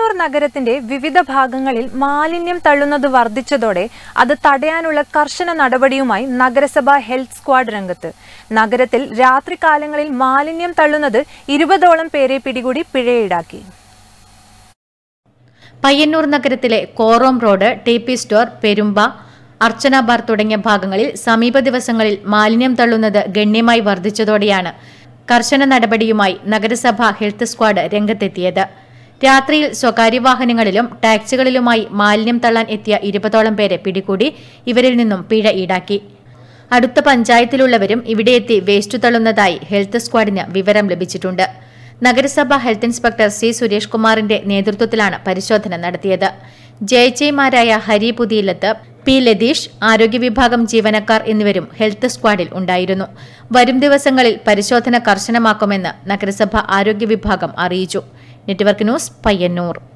പയ്യന്നൂർ നഗരത്തിന്റെ വിവിധ ഭാഗങ്ങളിൽ മാലിന്യം തള്ളുന്നത് വർദ്ധിച്ചതോടെ അത് തടയാനുള്ള കർശന നടപടിയുമായി നഗരസഭ ഹെൽത്ത് സ്ക്വാഡ് രംഗത്ത് നഗരത്തിൽ രാത്രികാലങ്ങളിൽ മാലിന്യം തള്ളുന്നത് ഇരുപതോളം പേരെ പിടികൂടി പിഴയീടാക്കി പയ്യന്നൂർ നഗരത്തിലെ Korom road T P store Perumba Archana bar തുടങ്ങിയ ഭാഗങ്ങളിൽ സമീപ ദിവസങ്ങളിൽ മാലിന്യം തള്ളുന്നത് ഗണ്യമായി വർദ്ധിച്ചതോടെയാണ് കർശന നടപടിയുമായി നഗരസഭ ഹെൽത്ത് സ്ക്വാഡ് രംഗത്തെത്തിയത് രാത്രിയിൽ സ്വകാര്യ വാഹനങ്ങളിലും ടാക്സികളിലുമായി മാലിന്യം തള്ളാൻ എത്തിയ ഇരുപതോളം പേരെ പിടികൂടി ഇവരിൽ നിന്നും പിഴ ഈടാക്കി അടുത്ത പഞ്ചായത്തിലുള്ളവരും ഇവിടെ എത്തി വേസ്റ്റ് തള്ളുന്നതായി ഹെൽത്ത് സ്ക്വാഡിന് വിവരം ലഭിച്ചിട്ടുണ്ട് നഗരസഭ ഹെൽത്ത് ഇൻസ്പെക്ടർ സി സുരേഷ് കുമാറിന്റെ നേതൃത്വത്തിലാണ് പരിശോധന നടത്തിയത് ജയജയ്മാരായ ഹരി പുതിയിലത്ത് പി ലതീഷ് ആരോഗ്യ വിഭാഗം ജീവനക്കാർ എന്നിവരും ഹെൽത്ത് സ്ക്വാഡിൽ ഉണ്ടായിരുന്നു വരും ദിവസങ്ങളിൽ പരിശോധന കർശനമാക്കുമെന്ന് നഗരസഭ ആരോഗ്യ വിഭാഗം അറിയിച്ചു നെറ്റ്വർക്ക് ന്യൂസ് പയ്യന്നൂർ